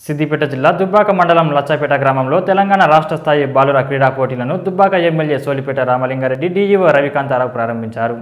సిద్దిపేట జిల్లా దుబ్బాక మండలం లచ్చపేట గ్రామంలో తెలంగాణ రాష్ట్ర స్థాయి బాలుర క్రీడా పోటీలను దుబ్బాక ఎమ్మెల్యే సోలిపేట రామలింగారెడ్డి డీఈఓ రవికాంతారావు ప్రారంభించారు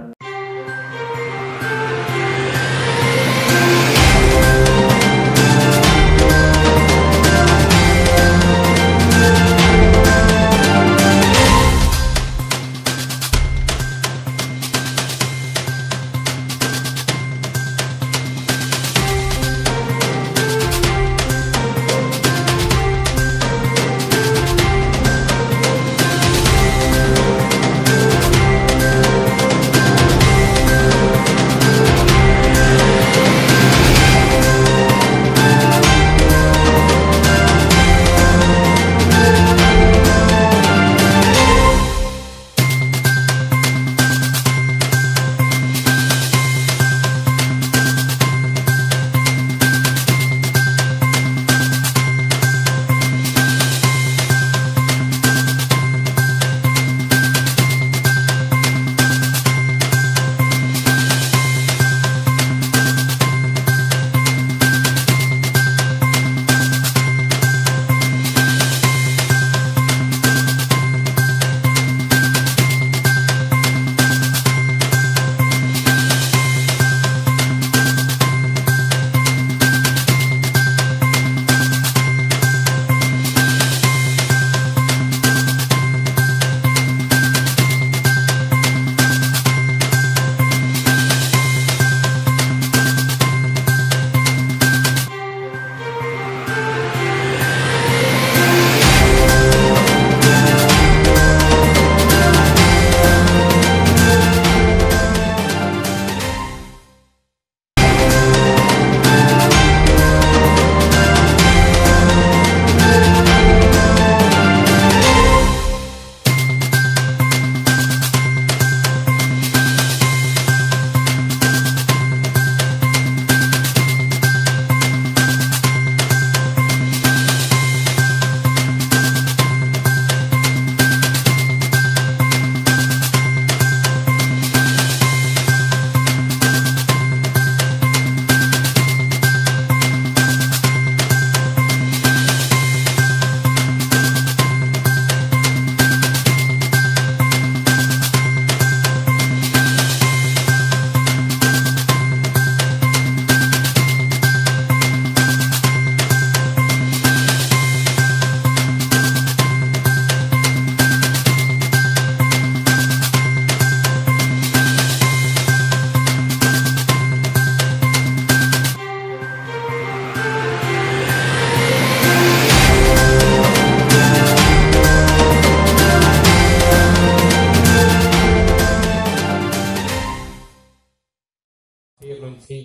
ఇయర్ నుంచి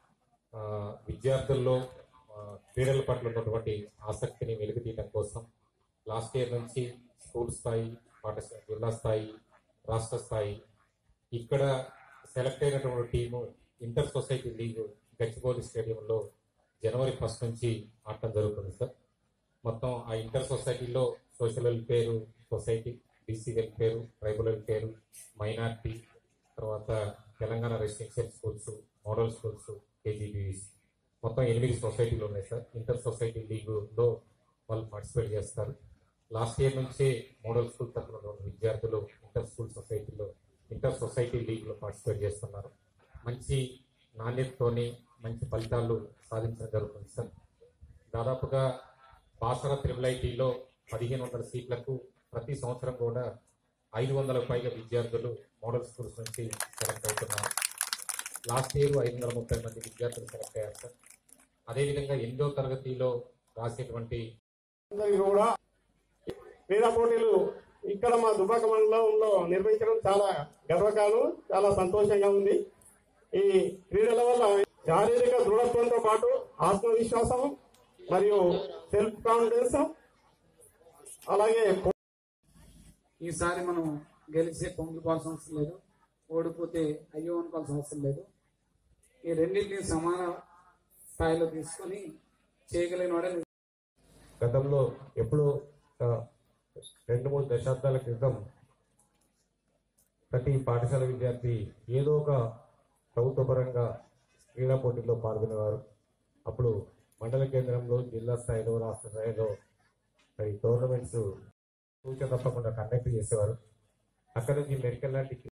ఆ, విద్యార్థుల్లో ఆ, క్రీడల పట్ల ఉన్నటువంటి ఆసక్తిని వెలుగుతీయడం కోసం లాస్ట్ ఇయర్ నుంచి స్కూల్ స్థాయి పాఠశాల జిల్లా స్థాయి రాష్ట్ర స్థాయి ఇక్కడ సెలెక్ట్ అయినటువంటి team inter society league Gachibowli స్టేడియంలో జనవరి ఫస్ట్ నుంచి ఆడటం జరుగుతుంది సార్ మొత్తం ఆ ఇంటర్ సొసైటీలో social welfare society BC welfare tribal welfare minority తర్వాత Telangana residential schools model schools KGBVs మొత్తం ఎనిమిది సొసైటీలు ఉన్నాయి సార్ ఇంటర్ సొసైటీ లీగ్లో వాళ్ళు పార్టిసిపేట్ చేస్తారు లాస్ట్ ఇయర్ నుంచే మోడల్ స్కూల్ తరఫున ఉన్న విద్యార్థులు ఇంటర్ స్కూల్ సొసైటీలో ఇంటర్ సొసైటీ లీగ్లో పార్టిసిపేట్ చేస్తున్నారు మంచి నాణ్యతతోని మంచి ఫలితాలు సాధించడం జరుగుతుంది సార్ దాదాపుగా బాసర త్రిబుల్ ఐటీలో పదిహేను వందల సీట్లకు ప్రతి సంవత్సరం కూడా ఐదు వందలకు పైగా విద్యార్థులు మోడల్ స్కూల్స్ నుంచి సెలెక్ట్ అవుతున్నారు లాస్ట్ ఇయర్ ఐదు వందల ముప్పై మంది విద్యార్థులు సెలెక్ట్ అయ్యారు సార్ అదేవిధంగా ఎనిమిదో తరగతిలో రాసేటువంటి అందరికీ కూడా క్రీడా పోటీలు ఇక్కడ మా దుబ్బాక మండలంలో నిర్వహించడం చాలా గర్వకారణం చాలా సంతోషంగా ఉంది ఈ క్రీడల వల్ల శారీరక దృఢత్వంతో పాటు ఆత్మవిశ్వాసం మరియు సెల్ఫ్ కాన్ఫిడెన్స్ అలాగే ఈసారి మనం గెలిచే పొంగిపోవాల్సిన అవసరం లేదు ఓడిపోతే అయ్యో అనుకోవాల్సిన అవసరం లేదు ఈ రెండింటిని సమాన స్థాయిలో తీసుకొని చేయగలిగిన వాడే గతంలో ఎప్పుడో ఆ, రెండు మూడు దశాబ్దాల క్రితం ప్రతి పాఠశాల విద్యార్థి ఏదో ఒక ప్రభుత్వ పరంగా క్రీడా పోటీల్లో పాల్గొనేవారు అప్పుడు మండల కేంద్రంలో జిల్లా స్థాయిలో రాష్ట్ర స్థాయిలో మరి టోర్నమెంట్స్ సూచన తప్పకుండా కండక్ట్ చేసేవారు అక్కడ నుంచి మెడికల్ లాంటి